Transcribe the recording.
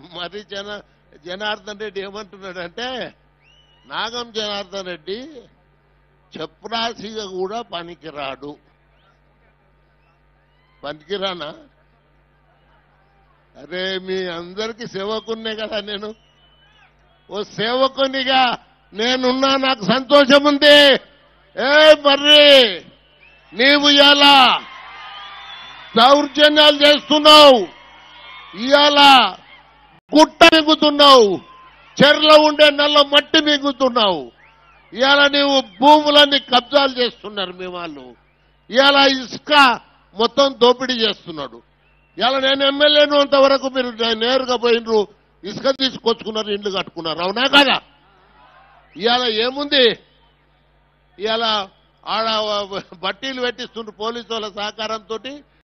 మరి జన జనార్దన్ రెడ్డి ఏమంటున్నాడంటే నాగం జనార్దన్ రెడ్డి చెప్రాసిగా కూడా పనికిరాడు పనికిరానా అరే మీ అందరికి సేవకున్నే కదా నేను ఓ సేవకునిగా నేనున్నా నాకు సంతోషం ఉంది ఏ మర్రి నీవు ఇలా దౌర్జన్యాలు చేస్తున్నావు ఇవాళ గుట్ట మింగుతున్నావు చెర్లో ఉండే నల్ల మట్టి మింగుతున్నావు ఇవాళ నీవు భూములన్నీ కబ్జాలు చేస్తున్నారు మీ వాళ్ళు ఇవాళ ఇసుక మొత్తం దోపిడీ చేస్తున్నాడు ఇవాళ నేను ఎమ్మెల్యేను అంతవరకు మీరు నే- నేరుగా పోయినరు ఇసుక తీసుకొచ్చుకున్నారు ఇండ్లు కట్టుకున్నారు అవునా కదా ఇవాళ ఏముంది ఇవాళ ఆడ బట్టీలు పెట్టిస్తుండ్రు పోలీసు వాళ్ళ సహకారంతో